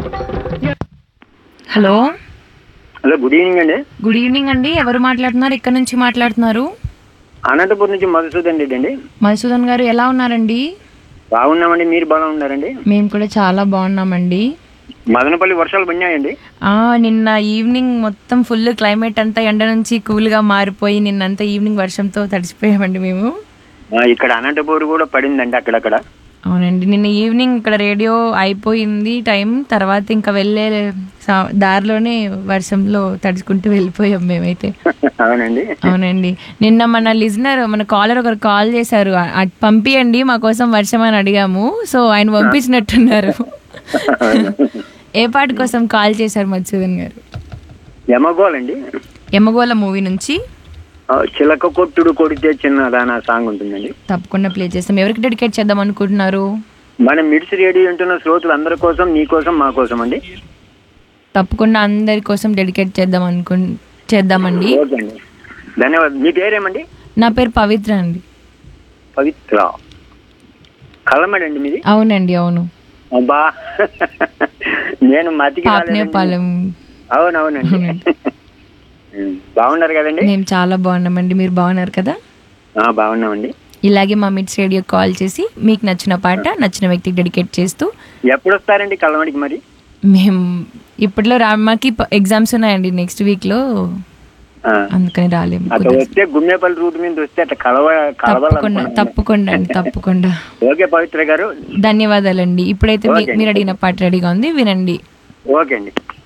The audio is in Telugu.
హలో హలో గుడ్ ఈవినింగ్ అండి గుడ్ ఈవినింగ్ అండి ఎవరు మాట్లాడుతున్నారు ఇక్కడ నుంచి మాట్లాడుతున్నారు అనంతపురం నుంచి మధుసూదన్ రెడ్డి అండి మధుసూదన్ గారు ఎలా ఉన్నారండి బాగున్నామండి మీరు బాగా ఉన్నారండి మేము కూడా చాలా బాగున్నామండి మదనపల్లి వర్షాలు పడినాయండి ఆ నిన్న ఈవినింగ్ మొత్తం ఫుల్ క్లైమేట్ అంతా ఎండ నుంచి కూల్గా మారిపోయి నిన్నంతా ఈవినింగ్ వర్షంతో తడిసిపోయామండి మేము ఆ, ఇక్కడ అనంతపురం కూడా పడిందండి అక్కడక్కడ అవునండి నిన్న ఈవినింగ్ ఇక్కడ రేడియో అయిపోయింది టైం తర్వాత ఇంకా వెళ్ళే సా- దారిలోనే వర్షంలో తడుచుకుంటూ వెళ్ళిపోయాం మేమైతే అవునండి అవునండి నిన్న మన లిజనర్ మన కాలర్ ఒకరు కాల్ చేశారు అ- అట్ పంపియండి మా కోసం వర్షం అని అడిగాము సో ఆయన పంపించినట్టున్నారు ఏ పాట కోసం కాల్ చేశారు మధుసూదన్ గారు యమగోలండి ఎమ్మగోళ మూవీ నుంచి ఆ, చిలక కొట్టుడు కొడితే చిన్నదానా సాంగ్ ఉంటుందండి తప్పకుండా ప్లే చేస్తాం ఎవరికి డెడికేట్ చేద్దాం అనుకుంటున్నారు మన మిడ్స్ రేడియో వింటున్న శ్రోతలు అందరి కోసం మీ కోసం మా కోసం అండి తప్పకుండా అందరి కోసం డెడికేట్ చేద్దాం అనుకు చేద్దామండి ఓకే అండి ధన్యవాదాలు మీ పేరేమండి నా పేరు పవిత్ర అండి పవిత్ర కలమడండి మీది అవునండి అవును అబ్బా నేను మతికి రాలేదండి. పాపనేపాలెం అవునవునండి ఉం, బాగున్నారు కదండి మేము చాలా బాగున్నామండి మీరు బాగున్నారు కదా ఆ, బాగున్నామండి ఇలాగే మా మిట్స్ రేడియో కాల్ చేసి మీకు నచ్చిన పాట నచ్చిన వ్యక్తికి డెడికేట్ చేస్తూ ఎప్పుడు వస్తారండి కలవడికి మరి మేము ఇప్పట్లో రా మాకి ఎగ్జామ్స్ ఉన్నాయండి నెక్స్ట్ వీక్లో ఆ, అందుకని రాలేము అట్లా వస్తే గుమ్మేపల్లి రూట్ మీద వస్తే అట్లా కలవ తప్పకుండా కలవాలనుకున్నాను తప్పకుండా అండి తప్పకుండా ఓకే పవిత్ర గారు ధన్యవాదాలు అండి ఇప్పుడైతే మీ- ఓకే. మీరు అడిగిన పాట రెడీగా ఉంది వినండి ఓకే అండి